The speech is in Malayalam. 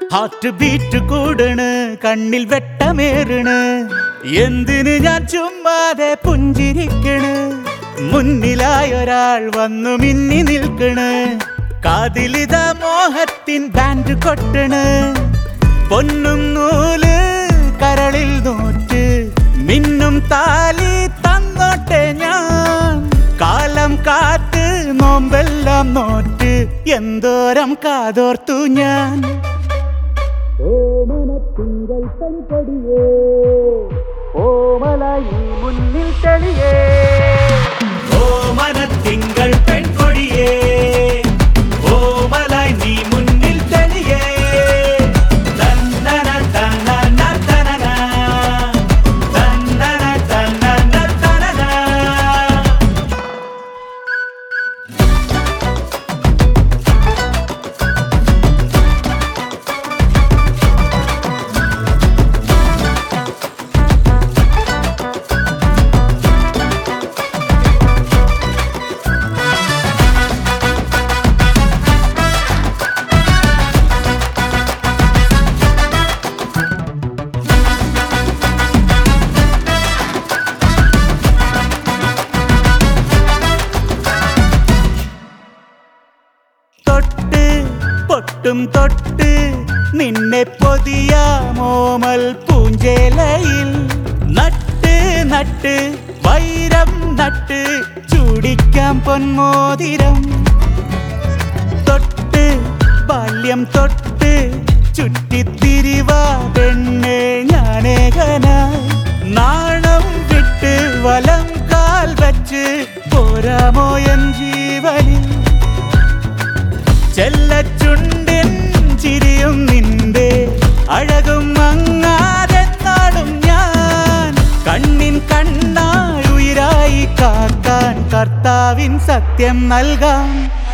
ഹാർട്ട് ബീറ്റ് കൂടണ് കണ്ണിൽ വെട്ടമേറണ് എന്തിന് ഞാൻ ചുമ്മാതെ പുഞ്ചിരിക്കണ് മുന്നിലായൊരാൾ വന്നു മിന്നി നിൽക്കണ് കാതിലിത മോഹത്തിൻ ബാൻഡ് കൊട്ടണ് പൊന്നും നൂല് കരളിൽ നോറ്റ് മിന്നും താലി തന്നോട്ടെ ഞാൻ കാലം കാത്ത് നോമ്പെല്ലാം നോറ്റ് എന്തോരം കാതോർത്തു ഞാൻ ഓമനത്തിങ്കൾ പെൺകൊടിയേ ഓമലായി മുന്നിൽ തെളിയേ ഓമനത്തിങ്കൾ പെൺകൊടിയേ ഓമലായി നീ മുന്നിൽ തെളിയേ തന്നന തന്നന തനന തന്നന തന്നന തനന തൊട്ട് പൊട്ടും തൊട്ട് നിന്നെ പൊതിയാമോമൽ പൂഞ്ചേലയിൽ നട്ട് നട്ട് വൈരം നട്ട് ചൂടിക്കാം പൊന്മോതിരം തൊട്ട് ബാല്യം തൊട്ട് ചുറ്റിത്തിരിവാ പെണ്ണെ ഞാനേകനായി നാണം വിട്ട് വലം കാൽ വച്ച് പോരാമോ എൻ ജീവനിൽ ചെല്ലച്ചുണ്ടിൻ ചിരിയും നിന്റെ അഴകും മങ്ങാതെ നാടും ഞാൻ കണ്ണിൻ കണ്ണായി ഉയരായി കാക്കാൻ കർത്താവിൻ സത്യം നൽകാം